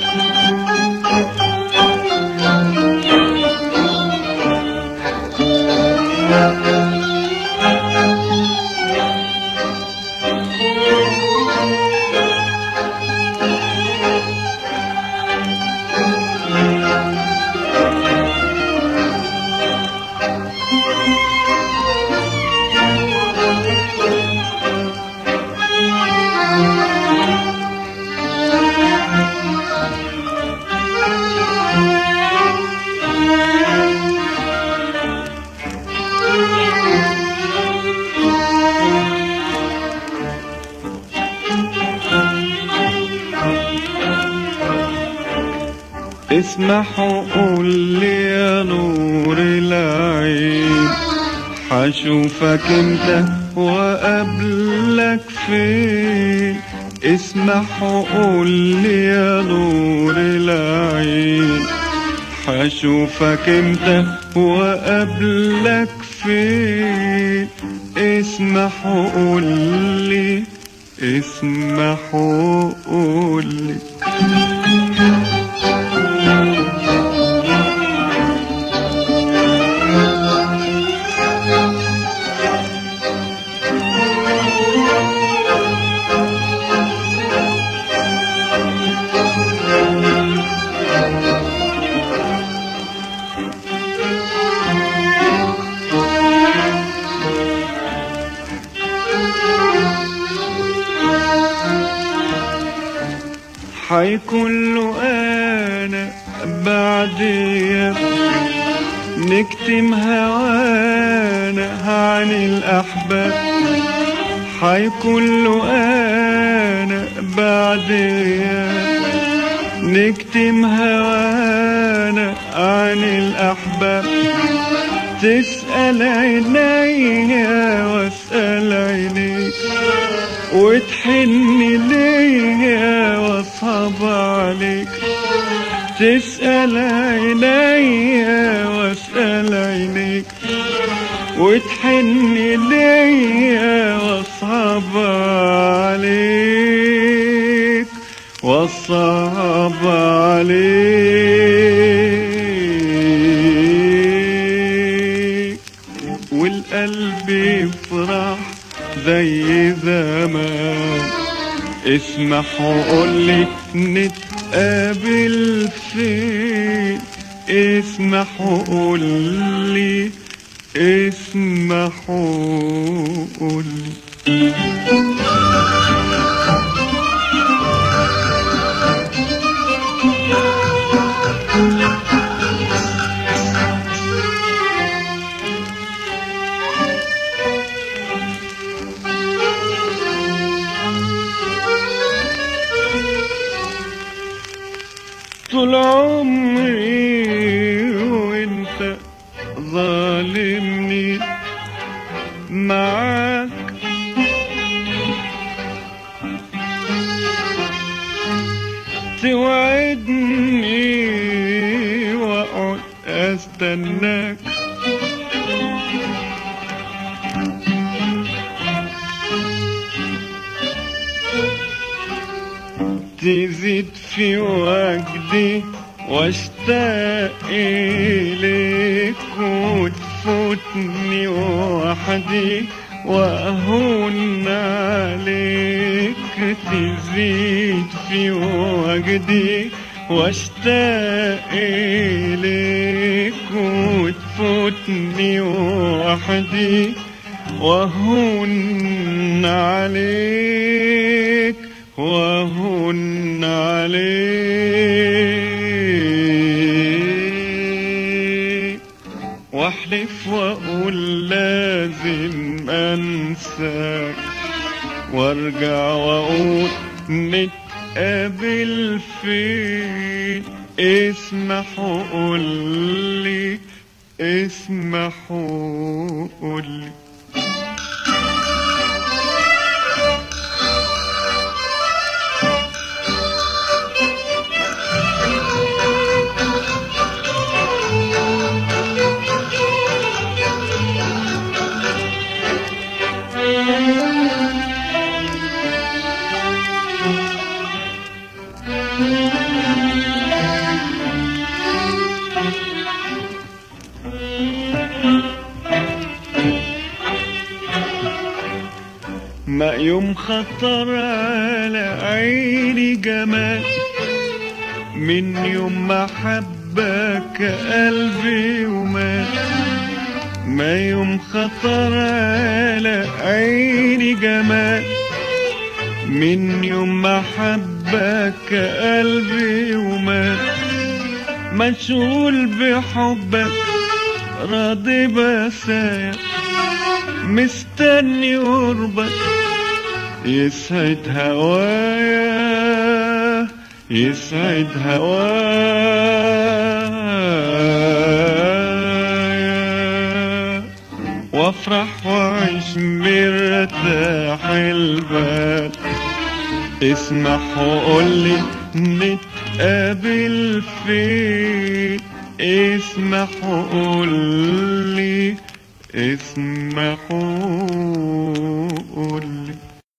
اسمح وقول لي يا نور العين حشوفك انت وقبلك فين اسمح وقول لي يا نور العين حشوفك انت وقبلك فين اسمح وقول لي اسمح وقول لي حيكون له انا بعديا نكتم هوانا عن الاحباب حيكون له انا بعديا نكتم هوانا عن الاحباب تسأل عينيا واسأل عينيك وتحن ليا واصعب عليك تسأل عينيا واسأل عينيك وتحن ليا واصعب عليك واصعب عليك والقلب يفرح زي زمان اسمح وقول لي نتقابل فين اسمح وقول لي اسمح وقول لي طول عمري وانت ظالمني معاك توعدني واقعد استناك تزيد في وجدي واشتاق إليك وتفوتني وحدي وأهون عليك تزيد في وجدي واشتاق إليك وتفوتني وحدي وأهون عليك وهن عليك واحلف واقول لازم انساك وارجع واقول نتقابل فين اسمح وقول لي اسمح وقول لي ما يوم خطر على عيني جمال من يوم ما حبك قلبي ومات ما يوم خطر على عيني جمال من يوم ما حبك قلبي ومات مشغول بحبك راضي بسايا مستني قربك يسعد هوايا يسعد هوايا وافرح واعيش مرتاح البال اسمح وقولي نتقابل فين اسمح وقولي اسمح وقولي